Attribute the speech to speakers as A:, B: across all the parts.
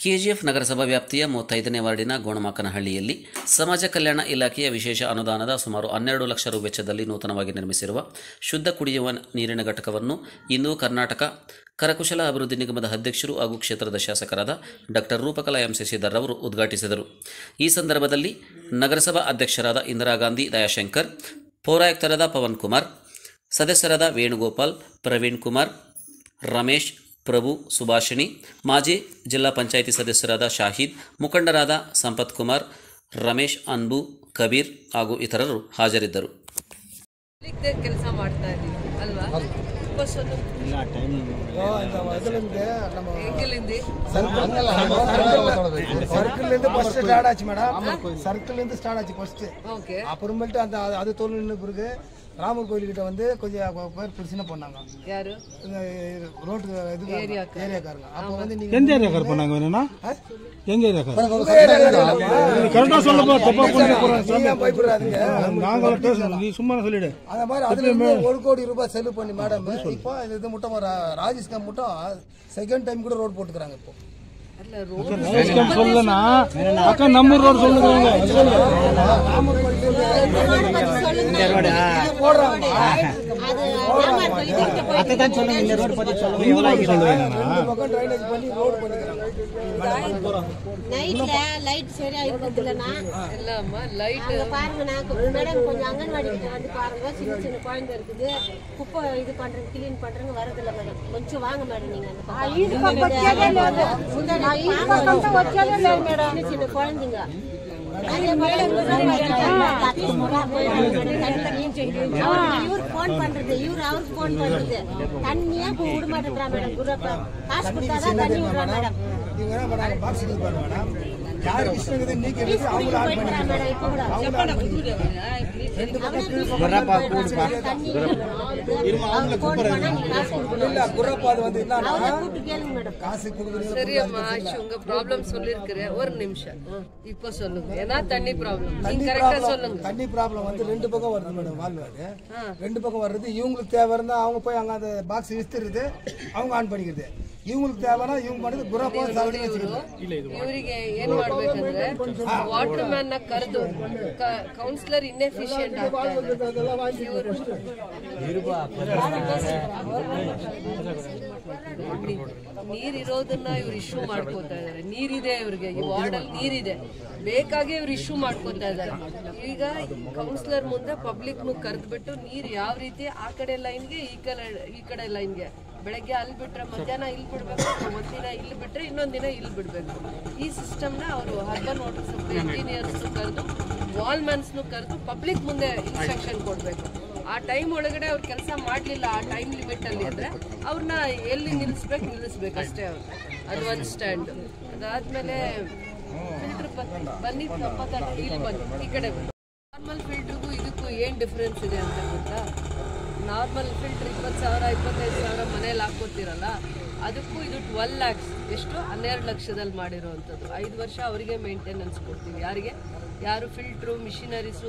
A: KGF ನಗರಸಭಾ ವ್ಯಾಪ್ತಿಯ ಮೂವತ್ತೈದನೇ ವಾರ್ಡಿನ ಗೋಣಮಾಕನಹಳ್ಳಿಯಲ್ಲಿ ಸಮಾಜ ಕಲ್ಯಾಣ ಇಲಾಖೆಯ ವಿಶೇಷ ಅನುದಾನದ ಸುಮಾರು ಹನ್ನೆರಡು ಲಕ್ಷ ರು ವೆಚ್ಚದಲ್ಲಿ ನೂತನವಾಗಿ ನಿರ್ಮಿಸಿರುವ ಶುದ್ಧ ಕುಡಿಯುವ ನೀರಿನ ಘಟಕವನ್ನು ಇಂದು ಕರ್ನಾಟಕ ಕರಕುಶಲ ಅಭಿವೃದ್ಧಿ ನಿಗಮದ ಅಧ್ಯಕ್ಷರು ಹಾಗೂ ಕ್ಷೇತ್ರದ ಶಾಸಕರಾದ ಡಾಕ್ಟರ್ ರೂಪಕಲಾ ಎಂ ಶಶಿಧರ್ ಅವರು ಉದ್ಘಾಟಿಸಿದರು ಈ ಸಂದರ್ಭದಲ್ಲಿ ನಗರಸಭಾ ಅಧ್ಯಕ್ಷರಾದ ಇಂದಿರಾ ಗಾಂಧಿ ದಯಾಶಂಕರ್ ಪೌರಾಯುಕ್ತರಾದ ಪವನ್ ಕುಮಾರ್ ಸದಸ್ಯರಾದ ವೇಣುಗೋಪಾಲ್ ಪ್ರವೀಣ್ ಕುಮಾರ್ ರಮೇಶ್ ಪ್ರಭು ಸುಭಾಷಿಣಿ ಮಾಜಿ ಜಿಲ್ಲಾ ಪಂಚಾಯಿತಿ ಸದಸ್ಯರಾದ ಶಾಹೀದ್ ಮುಖಂಡರಾದ ಸಂಪತ್ ಕುಮಾರ್ ರಮೇಶ್ ಅನ್ಬು ಕಬೀರ್ ಹಾಗೂ ಇತರರು ಹಾಜರಿದ್ದರು
B: ಕೆಲಸ ಮಾಡ್ತಾ ಇದೀವಿ ಅಲ್ವಾ ಬಸ್ಸನ್ನು ಹೆಂಗಲಿಂದ
C: சர்க்கிள் இருந்து ஃபர்ஸ்ட் ஸ்டார்ட் ஆச்சு மேடம் சர்க்கிள் இருந்து ஸ்டார்ட் ஆச்சு ஃபர்ஸ்ட்
B: ஓகே
C: அப்புறமேட்டு அந்த அது- அது தோல் நின்று பிறகு ராமர் கோயில்கிட்ட வந்து கொஞ்சம் பேர் பிரச்சனை பண்ணாங்க
B: ಯಾರು
C: இந்த ரோட்டு இது
B: ஏரியாக்கு.
C: ஏரியாக்காரங்க அப்போ வந்து நீங்க
D: எந்த ஏரியா கார் பண்ணாங்க வேணும்னா எங்க ஏரியா கார்
C: உங்க ஏரியாக்காரங்க.
D: கரெக்டா சொல்லப்பா தப்பா புரிஞ்சு போறாங்க
C: நீங்க ஏன் பயப்படுறாதீங்க
D: நாங்களும் பேசணும் நீ சும்மா சொல்லிடு
C: அந்த மாதிரி அதுல இருந்து ஒரு கோடி ரூபாய் செலவு பண்ணி மேடம் இப்போ இது இது மட்டும் ரா- ராஜேஷ் காம் மட்டும் செகண்ட் டைம் கூட ரோட் போட்டுக்கிறாங்க இப்போ
B: ಅಲ್ಲ ರೋಡ್
D: ரேஸ்கம் சொல்லனா அக்கா நம்ம ரோடு சொல்லுங்க
C: ராமர் போடுறாங்க ரெண்டு பக்கம் ட்ரைனேஜ் பண்ணி ரோடு பண்ணிக்கிறாங்க
E: நைட்ல லைட் சரியா இருக்கிறதுலனா
B: ಎಲ್ಲ ಅಮ್ಮ ಲೈಟ್
E: அங்க பாருங்க நான் மேடம் கொஞ்சம் அங்கன்வாடி கிட்ட வந்து பாருங்க சின்ன சின்ன குழந்தை இருக்குது குப்பை இது பண்றேன் கிளீன் பண்றேங்க வரதில்ல மேடம் கொஞ்சம் வாங்க மேடம் நீங்க அந்த பக்கம். முன்னாடி வாங்க. சின்ன சின்ன குழந்தைங்க அதே போல இவர் போன் பண்றது இவர் அவருக்கு போன் பண்றது தண்ணியா விட மாட்டேன்றா மேடம் குரப்பா காசு கொடுத்தாதான் தண்ணி விடுறா மேடம்
C: இவங்க என்ன பண்ணாங்க பாக்ஸ் இது பாருங்க மேடம் யாருக்கு இஷ்டம் இருக்குது நீக்கிறது அவங்களும் ஆட்
E: போயிடுறா
C: பண்ணிக்கிறாங்க
E: மேடம் இப்ப கூட
C: இல்ல குரப்பா அது வந்து என்னன்னா காசு கொடுக்குறீங்க
B: சரி அம்மா ஆச்சு உங்க ப்ராப்ளம் சொல்லிருக்கிறேன் ஒரு நிமிஷம் இப்போ சொல்லுங்க ஏன்னா தண்ணி ப்ராப்ளம் நீங்க
C: தண்ணி
B: கரெக்டா
C: ப்ராப்ளம்
B: சொல்லுங்க
C: தண்ணி ப்ராப்ளம் வந்து ரெண்டு பக்கம் வருது மேடம் வாழ்வாரு ரெண்டு பக்கம் வர்றது இவங்களுக்கு தேவை இருந்தா அவங்க போய் அங்க அந்த பாக்ஸ் விஸ்திருது அவங்க ஆன் பண்ணிக்கிறது இவங்களுக்கு தேவைன்னா இவங்க பண்ணுறது குரப்பா சாப்பிட்டு வச்சுக்கிறது
B: ಇವರಿಗೆ ಏನ್ ಮಾಡ್ಬೇಕಂದ್ರೆ ವಾಟರ್ ಮ್ಯಾನ್ ನ ಕರೆದು ಕೌನ್ಸಿಲರ್ ಇನ್ನೆಫಿಷಿಯಂಟ್ ನೀರಿರೋದನ್ನ ಇವ್ರು ಇಶ್ಯೂ ಮಾಡ್ಕೋತಾ ಇದಾರೆ ನೀರಿದೆ ಇವ್ರಿಗೆ ಈ ವಾರ್ಡಲ್ಲಿ ನೀರಿದೆ ಬೇಕಾಗಿ ಇವ್ರು ಇಶ್ಯೂ ಮಾಡ್ಕೋತಾ ಇದಾರೆ ಈಗ ಕೌನ್ಸಿಲರ್ ಮುಂದೆ ಪಬ್ಲಿಕ್ ನು ಕರೆದ್ಬಿಟ್ಟು ನೀರ್ ಯಾವ ರೀತಿ ಆ ಕಡೆ ಲೈನ್ಗೆ ಈ ಕಡೆ ಈ ಕಡೆ ಲೈನ್ಗೆ ಬೆಳಗ್ಗೆ ಅಲ್ಲಿ ಬಿಟ್ರೆ ಮಧ್ಯಾಹ್ನ ಇಲ್ಲಿ ಬಿಡ್ಬೇಕು ಒಂದಿನ ಇಲ್ಲಿ ಬಿಟ್ರೆ ಇನ್ನೊಂದ್ ದಿನ ಇಲ್ಲಿ ಬಿಡ್ಬೇಕು ಈ ಸಿಸ್ಟಮ್ನ ಅವರು ಅರ್ಬನ್ ವಾಟರ್ ಸಪ್ಲೈ ಇಂಜಿನಿಯರ್ಸ್ ಕರೆದು ವಾಲ್ಮ್ಯಾನ್ಸ್ನು ಕರೆದು ಪಬ್ಲಿಕ್ ಮುಂದೆ ಇನ್ಸ್ಟ್ರಕ್ಷನ್ ಕೊಡ್ಬೇಕು ಆ ಟೈಮ್ ಒಳಗಡೆ ಅವ್ರು ಕೆಲಸ ಮಾಡಲಿಲ್ಲ ಆ ಟೈಮ್ ಲಿಮಿಟ್ ಅಲ್ಲಿ ಅಂದ್ರೆ ಅವ್ರನ್ನ ಎಲ್ಲಿ ನಿಲ್ಲಿಸ್ಬೇಕು ನಿಲ್ಲಿಸ್ಬೇಕು ಅಷ್ಟೇ ಅವ್ರು ಅದು ಒಂದು ಸ್ಟ್ಯಾಂಡ್ ಅದಾದ್ಮೇಲೆ ಫಿಲ್ಟರ್ ಬನ್ನಿ ಮಾತಾಡಿ ಇಲ್ಲಿ ಬನ್ನಿ ಈ ಕಡೆ ಬನ್ನಿ ನಾರ್ಮಲ್ ಫಿಲ್ಟ್ರಿಗೂ ಇದಕ್ಕೂ ಏನು ಡಿಫ್ರೆನ್ಸ್ ಇದೆ ಅಂತ ಗೊತ್ತಾ ನಾರ್ಮಲ್ ಫಿಲ್ಟರ್ ಇಪ್ಪತ್ತು ಸಾವಿರ ಇಪ್ಪತ್ತೈದು ಸಾವಿರ ಮನೇಲಿ ಹಾಕೋತಿರಲ್ಲ ಅದಕ್ಕೂ ಇದು ಟ್ವೆಲ್ ಲ್ಯಾಕ್ಸ್ ಎಷ್ಟು ಹನ್ನೆರಡು ಲಕ್ಷದಲ್ಲಿ ಮಾಡಿರೋವಂಥದ್ದು ಐದು ವರ್ಷ ಅವರಿಗೆ ಮೇಂಟೆನೆನ್ಸ್ ಕೊಡ್ತೀವಿ ಯಾರಿಗೆ ಯಾರು ಫಿಲ್ಟ್ರು ಮಿಷಿನರೀಸು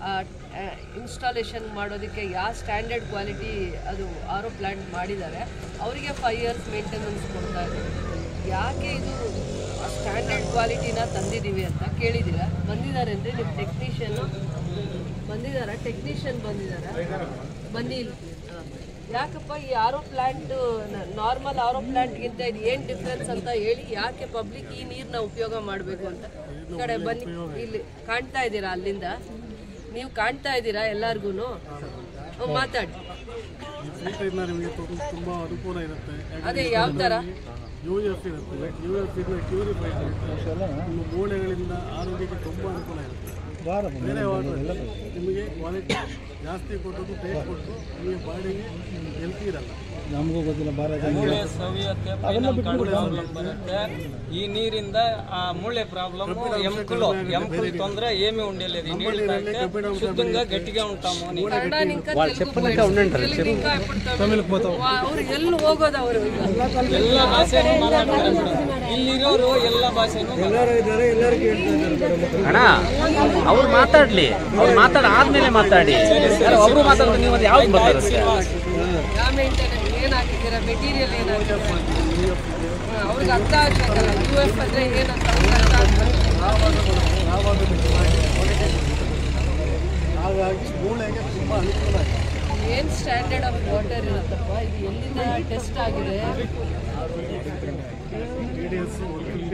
B: ಇನ್ಸ್ಟಾಲೇಷನ್ ಮಾಡೋದಕ್ಕೆ ಯಾವ ಸ್ಟ್ಯಾಂಡರ್ಡ್ ಕ್ವಾಲಿಟಿ ಅದು ಆರೋ ಪ್ಲ್ಯಾಂಟ್ ಮಾಡಿದ್ದಾರೆ ಅವರಿಗೆ ಫೈವ್ ಇಯರ್ಸ್ ಮೇಂಟೆನೆನ್ಸ್ ಕೊಡ್ತಾ ಇದ್ದಾರೆ ಯಾಕೆ ಇದು ಸ್ಟ್ಯಾಂಡರ್ಡ್ ಕ್ವಾಲಿಟಿನ ತಂದಿದ್ದೀವಿ ಅಂತ ಕೇಳಿದ್ದೀರಾ ಬಂದಿದ್ದಾರೆ ಅಂದರೆ ನಿಮ್ಮ ಟೆಕ್ನಿಷಿಯನ್ ಬಂದಿದ್ದಾರಾ ಟೆಕ್ನಿಷಿಯನ್ ಬಂದಿದ್ದಾರಾ ಬನ್ನಿ ಇಲ್ಲಿ. ಹಾ. ಯಾಕಪ್ಪ ಈ ಆರೋ ಪ್ಲಾಂಟ್ ನಾರ್ಮಲ್ ಆರೋ ಪ್ಲಾಂಟ್ಗಿಂತ ಇದು ಏನು ಡಿಫ್ರೆನ್ಸ್ ಅಂತ ಹೇಳಿ ಯಾಕೆ ಪಬ್ಲಿಕ್ ಈ ನೀರನ್ನ ಉಪಯೋಗ ಮಾಡಬೇಕು ಅಂತ ಈ ಕಡೆ ಬನ್ನಿ ಇಲ್ಲಿ ಕಾಣ್ತಾ ಇದ್ದೀರಾ ಅಲ್ಲಿಂದ ನೀವು ಕಾಣ್ತಾ ಇದ್ದೀರಾ ಎಲ್ಲಾರ್ಗು ಮಾತಾಡಿ
F: ಫಿಲ್ಟರ್ನ ನಿಮಗೆ ತುಂಬ ತುಂಬ ಅನುಕೂಲ ಇರುತ್ತೆ
B: ಅದೇ ಯಾವ ಥರ
F: ಯು ಎಫ್ ಇರುತ್ತೆ ಯು ಎಫ್ ಇಂದ ಪ್ಯೂರಿಫೈಡ್ ಇರುತ್ತೆ ನಿಮ್ಮ ಮೂಳೆಗಳಿಂದ ಆರೋಗ್ಯಕ್ಕೆ ತುಂಬ ಅನುಕೂಲ ಇರುತ್ತೆ ಬೇರೆ ವಾಟರ್ ನಿಮಗೆ ಕ್ವಾಲಿಟಿ ಜಾಸ್ತಿ ಕೊಟ್ಟು ಟೇಸ್ಟ್ ಕೊಟ್ಟು ನಿಮಗೆ ಬಾಡಿಗೆ ಹೆಲ್ತಿ ಇರಲ್ಲ
D: ನಮಗೂ ಗೊತ್ತಿಲ್ಲ ಬಾರ
G: ಮೂಳೆ ಸವಿಯತ್ತೆ final ಪ್ರಾಬ್ಲಮ್ ಬರುತ್ತೆ ಈ ನೀರಿಂದ ಆ మూಳೆ ప్రాబ్లమ్ ఎముకలు ఎముకలు తొందర ఏమి ఉండలేదు ఈ నీళ్ళు తాగితే శుద్ధంగా గట్టిగా ఉంటాము అని
B: కన్నడ ఇంకా తెలుగు ఇంకా ఇప్పుడు వా- ಅವ್ರು ಎಲ್ಲಿ ಹೋಗೋದು ಅವರು ಈಗ
G: ಎಲ್ಲ ಭಾಷೆನೂ ಮಾತಾಡ್ತಾರೆ ಮೇಡಮ್ ಇಲ್ಲಿರೋರು ಎಲ್ಲ ಭಾಷೆನೂ
H: ಅಣ್ಣ ಅವ್ರು ಮಾತಾಡ್ಲಿ ಅವ್ರು ಮಾತಾಡ ಆದ್ಮೇಲೆ ಮಾತಾಡಿ ಒಬ್ರು ಮಾತಾಡಿದ್ರೆ ನೀವು ಅದು ಯಾವ್ದು ಬರ್ತಾರೆ
B: ಯಾವ ಮೇಂಟೆನೆನ್ಸ್ ಏನ್ ಹಾಕಿದ್ದೀರಾ ಮೆಟೀರಿಯಲ್ ಏನ್ ಹಾಕಿದ್ದೀರಾ ಅವ್ರಿಗೆ ಅರ್ಥ ಆಗ್ಬೇಕಲ್ಲ ಯು ಎಫ್ ಅಂದ್ರೆ ಏನಂತ ಅವ್ರಿಗೆ ಅರ್ಥ ಆಗ್ಬೇಕು
F: ಯಾವಾಗ ಮಿಕ್ಸ್ ಮಾಡಿ ಒಳಗೆ ಹಾಗಾಗಿ ಮೂಳೆಗೆ ತುಂಬ ಅನುಕೂಲ ಆಗಿದೆ
B: ಏನ್ ಸ್ಟ್ಯಾಂಡರ್ಡ್ ಆಫ್ ವಾಟರ್ ಇರುತ್ತಪ್ಪ ಇದು ಎಲ್ಲಿಂದ ಟೆಸ್ಟ್ ಆಗಿದೆ
F: ಟಿ ಡಿ ಎಸ್ ಒಂದು fifty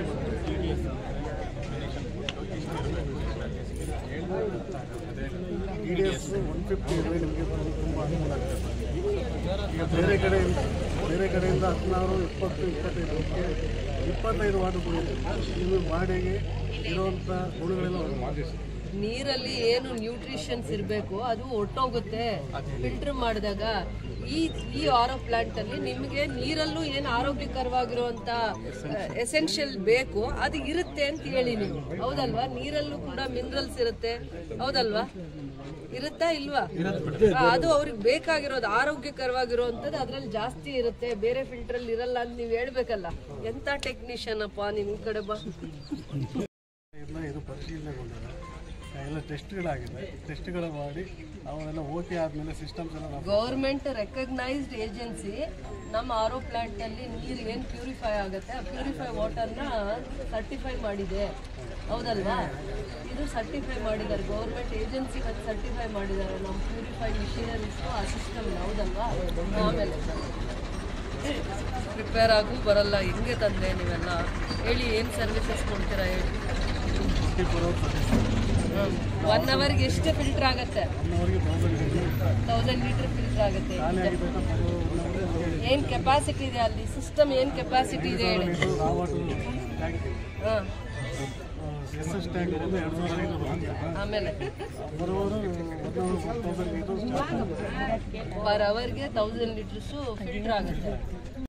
F: T D S one fifty ಇದ್ರೆ ನಿಮಗೆ ತುಂಬ ಅನುಕೂಲ ಆಗ್ತದೆ ಈಗ ಬೇರೆ ಕಡೆ ಬೇರೆ ಕಡೆಯಿಂದ ಹದಿನಾರು ಇಪ್ಪತ್ತು ಇಪ್ಪತ್ತೈದು ಇಪ್ಪತ್ತೈದು ವಾಟರ್ ಇದು ಬಾಡಿಗೆ ಇರುವಂಥ ಗುಣಗಳೆಲ್ಲ ಅವ್ರು
B: ನೀರಲ್ಲಿ ಏನು ನ್ಯೂಟ್ರಿಷನ್ಸ್ ಇರಬೇಕು ಅದು ಒಟ್ಟೋಗುತ್ತೆ ಫಿಲ್ಟರ್ ಮಾಡಿದಾಗ ಈ ಈ ಆರೋ ಪ್ಲಾಂಟ್ ಅಲ್ಲಿ ನಿಮಗೆ ನೀರಲ್ಲೂ ಏನು ಆರೋಗ್ಯಕರವಾಗಿರುವಂತ ಎಸೆನ್ಷಿಯಲ್ ಬೇಕು ಅದು ಇರುತ್ತೆ ಅಂತ ಹೇಳಿ ನೀವು ಹೌದಲ್ವಾ ನೀರಲ್ಲೂ ಕೂಡ ಮಿನರಲ್ಸ್ ಇರುತ್ತೆ ಹೌದಲ್ವಾ ಇರುತ್ತಾ ಇಲ್ವಾ ಆ, ಅದು ಅವ್ರಿಗೆ ಬೇಕಾಗಿರೋದು ಆರೋಗ್ಯಕರವಾಗಿರುವಂಥದ್ದು ಅದ್ರಲ್ಲಿ ಜಾಸ್ತಿ ಇರುತ್ತೆ ಬೇರೆ ಫಿಲ್ಟರ್ ಅಲ್ಲಿ ಇರಲ್ಲ ಅಂತ ನೀವು ಹೇಳ್ಬೇಕಲ್ಲ ಎಂತ ಟೆಕ್ನಿಷಿಯನ್ ಅಪ್ಪ ನಿಮ್ ಕಡೆ ಬಾ
F: ಎಲ್ಲ ಇದು ಪರಿಶೀಲನೆಗೊಂಡಿದೆ ಎಲ್ಲ ಟೆಸ್ಟ್ಗಳಾಗಿದೆ ಟೆಸ್ಟ್ಗಳು ಮಾಡಿ ಅವೆಲ್ಲ ಓಕೆ ಆದಮೇಲೆ ಸಿಸ್ಟಮ್ಸ್ ಎಲ್ಲ ನಾವು
B: ಗೌರ್ಮೆಂಟ್ ರೆಕಗ್ನೈಸ್ಡ್ ಏಜೆನ್ಸಿ ನಮ್ಮ ಆರೋ ಪ್ಲಾಂಟ್ ಅಲ್ಲಿ ನೀರು ಏನು ಪ್ಯೂರಿಫೈ ಆಗುತ್ತೆ ಆ ಪ್ಯೂರಿಫೈ ವಾಟರ್ನ ಸರ್ಟಿಫೈ ಮಾಡಿದೆ ಹೌದಲ್ವಾ ಇದು ಸರ್ಟಿಫೈ ಮಾಡಿದ್ದಾರೆ ಗೌರ್ಮೆಂಟ್ ಏಜೆನ್ಸಿ ಅದು ಸರ್ಟಿಫೈ ಮಾಡಿದ್ದಾರೆ ನಮ್ಮ ಪ್ಯೂರಿಫೈ ಮಿಷಿನರೀಸು ಆ ಸಿಸ್ಟಮ್ ಹೌದಲ್ವಾ ಆಮೇಲೆ ಪ್ರಿಪೇರ್ ಆಗು ಬರಲ್ಲ ಹೆಂಗೆ ತಂದೆ ನೀವೆಲ್ಲ ಹೇಳಿ ಏನು ಸರ್ವಿಸಸ್ ಕೊಡ್ತೀರಾ ಹೇಳಿ
F: ಫಿಫ್ಟಿ ಫೋರ್ ಅವರ್ಸ್
B: ಒನ್ ಅವರ್ಗೆ ಎಷ್ಟು ಫಿಲ್ಟರ್ ಆಗುತ್ತೆ
F: ಒನ್ ಅವರ್ಗೆ ತೌಸಂಡ್
B: ತೌಸಂಡ್ ಲೀಟರ್ ಫಿಲ್ಟರ್ ಆಗುತ್ತೆ
F: ಖಾಲಿ ಆಗಿದ್ದಾಗ ಒನ್ ಅವರ್
B: ಏನ್ ಕೆಪಾಸಿಟಿ ಇದೆ ಅಲ್ಲಿ ಸಿಸ್ಟಮ್ ಏನ್ ಕೆಪಾಸಿಟಿ ಇದೆ ಹೇಳಿ
F: ಆ ವಾಟರ್ ಟ್ಯಾಂಕ್
B: ಹಾ
F: ಎಸ್ ಎಸ್ ಟ್ಯಾಂಕ್ ಬಂದು ಎರಡು ಸಾವಿರ ಲೀಟರ್ ಬರುತ್ತೆ
B: ಆಮೇಲೆ
F: ಬರೋರು one hour thousand litre start
B: per ಅವರ್ಗೆ ತೌಸಂಡ್ ಲೀಟರ್ಸು ಫಿಲ್ಟರ್ ಆಗುತ್ತೆ